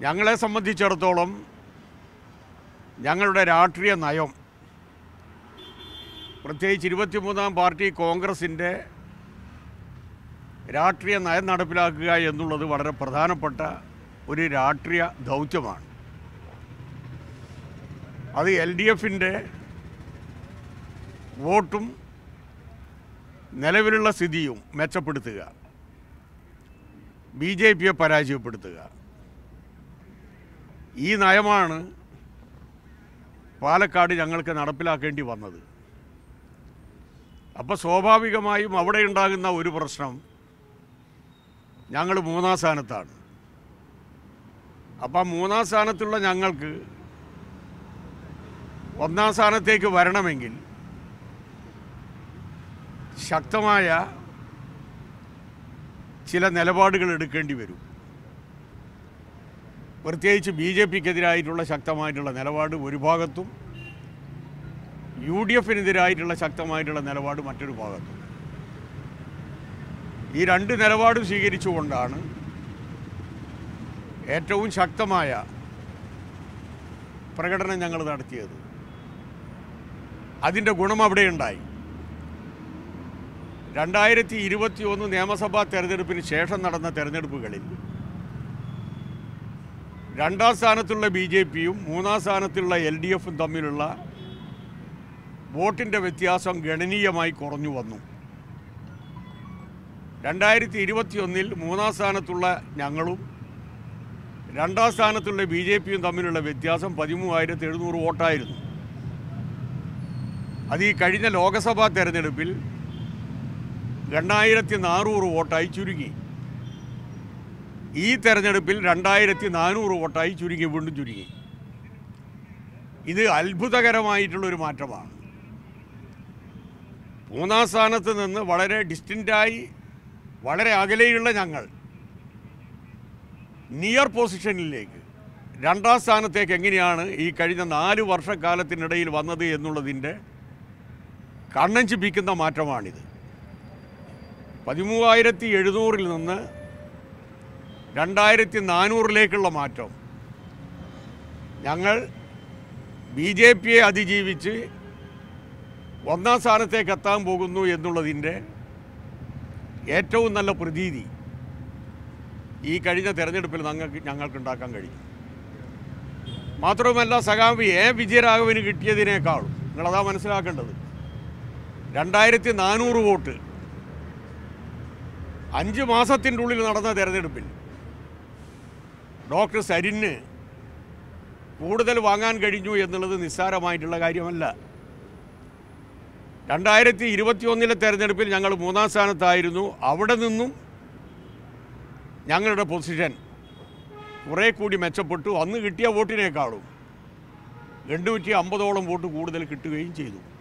ഞങ്ങളെ സംബന്ധിച്ചിടത്തോളം ഞങ്ങളുടെ രാഷ്ട്രീയ നയം പ്രത്യേകിച്ച് ഇരുപത്തിമൂന്നാം പാർട്ടി കോൺഗ്രസിൻ്റെ രാഷ്ട്രീയ നയം നടപ്പിലാക്കുക എന്നുള്ളത് വളരെ പ്രധാനപ്പെട്ട ഒരു രാഷ്ട്രീയ ദൗത്യമാണ് അത് എൽ ഡി എഫിൻ്റെ വോട്ടും നിലവിലുള്ള സ്ഥിതിയും മെച്ചപ്പെടുത്തുക ബി ജെ പിയെ പരാജയപ്പെടുത്തുക ഈ നയമാണ് പാലക്കാട് ഞങ്ങൾക്ക് നടപ്പിലാക്കേണ്ടി വന്നത് അപ്പോൾ സ്വാഭാവികമായും അവിടെ ഉണ്ടാകുന്ന ഒരു പ്രശ്നം ഞങ്ങൾ മൂന്നാം സ്ഥാനത്താണ് അപ്പം മൂന്നാം സ്ഥാനത്തുള്ള ഞങ്ങൾക്ക് ഒന്നാം സ്ഥാനത്തേക്ക് വരണമെങ്കിൽ ശക്തമായ ചില നിലപാടുകൾ എടുക്കേണ്ടി വരും പ്രത്യേകിച്ച് ബി ജെ പിക്കെതിരായിട്ടുള്ള ശക്തമായിട്ടുള്ള നിലപാട് ഒരു ഭാഗത്തും യു ഡി എഫിനെതിരായിട്ടുള്ള ശക്തമായിട്ടുള്ള നിലപാട് മറ്റൊരു ഭാഗത്തും ഈ രണ്ട് നിലപാടും സ്വീകരിച്ചുകൊണ്ടാണ് ഏറ്റവും ശക്തമായ പ്രകടനം ഞങ്ങൾ നടത്തിയത് അതിൻ്റെ ഗുണം അവിടെയുണ്ടായി രണ്ടായിരത്തി ഇരുപത്തി ഒന്ന് നിയമസഭാ തെരഞ്ഞെടുപ്പിന് ശേഷം നടന്ന തെരഞ്ഞെടുപ്പുകളിൽ രണ്ടാം സ്ഥാനത്തുള്ള ബി ജെ പിയും മൂന്നാം സ്ഥാനത്തുള്ള എൽ ഡി എഫും തമ്മിലുള്ള വോട്ടിൻ്റെ വ്യത്യാസം ഗണനീയമായി കുറഞ്ഞു വന്നു രണ്ടായിരത്തി ഇരുപത്തിയൊന്നിൽ മൂന്നാം സ്ഥാനത്തുള്ള ഞങ്ങളും രണ്ടാം സ്ഥാനത്തുള്ള ബി ജെ പിയും തമ്മിലുള്ള വ്യത്യാസം പതിമൂവായിരത്തി എഴുന്നൂറ് വോട്ടായിരുന്നു അത് ഈ കഴിഞ്ഞ ലോക്സഭാ തെരഞ്ഞെടുപ്പിൽ രണ്ടായിരത്തി നാനൂറ് വോട്ടായി ചുരുങ്ങി ഈ തെരഞ്ഞെടുപ്പിൽ രണ്ടായിരത്തി നാനൂറ് വോട്ടായി ചുരുങ്ങി വീണ്ടും ചുരുങ്ങി ഇത് അത്ഭുതകരമായിട്ടുള്ളൊരു മാറ്റമാണ് മൂന്നാം സ്ഥാനത്ത് നിന്ന് വളരെ ഡിസ്റ്റൻ്റായി വളരെ അകലെയുള്ള ഞങ്ങൾ നിയർ പൊസിഷനിലേക്ക് രണ്ടാം സ്ഥാനത്തേക്ക് എങ്ങനെയാണ് ഈ കഴിഞ്ഞ നാല് വർഷക്കാലത്തിനിടയിൽ വന്നത് എന്നുള്ളതിൻ്റെ കണ്ണഞ്ചിപ്പിക്കുന്ന മാറ്റമാണിത് പതിമൂവായിരത്തി എഴുന്നൂറിൽ നിന്ന് രണ്ടായിരത്തി നാനൂറിലേക്കുള്ള മാറ്റം ഞങ്ങൾ ബി ജെ പിയെ അതിജീവിച്ച് ഒന്നാം സ്ഥാനത്തേക്ക് എത്താൻ പോകുന്നു എന്നുള്ളതിൻ്റെ ഏറ്റവും നല്ല പ്രതീതി ഈ കഴിഞ്ഞ തെരഞ്ഞെടുപ്പിൽ ഞങ്ങൾക്ക് ഞങ്ങൾക്ക് ഉണ്ടാക്കാൻ കഴിയും മാത്രവുമല്ല സഖാവ് എ വിജയരാഘവന് കിട്ടിയതിനേക്കാളും നിങ്ങളതാ മനസ്സിലാക്കേണ്ടത് രണ്ടായിരത്തി നാനൂറ് വോട്ട് അഞ്ച് മാസത്തിൻ്റെ ഉള്ളിൽ നടന്ന തെരഞ്ഞെടുപ്പിൽ ഡോക്ടർ സരിന് കൂടുതൽ വാങ്ങാൻ കഴിഞ്ഞു എന്നുള്ളത് നിസ്സാരമായിട്ടുള്ള കാര്യമല്ല രണ്ടായിരത്തി ഇരുപത്തി ഒന്നിലെ തെരഞ്ഞെടുപ്പിൽ ഞങ്ങൾ മൂന്നാം സ്ഥാനത്തായിരുന്നു അവിടെ നിന്നും ഞങ്ങളുടെ പൊസിഷൻ കുറേ കൂടി മെച്ചപ്പെട്ടു അന്ന് കിട്ടിയ വോട്ടിനേക്കാളും എണ്ണൂറ്റി അമ്പതോളം വോട്ട് കൂടുതൽ കിട്ടുകയും ചെയ്തു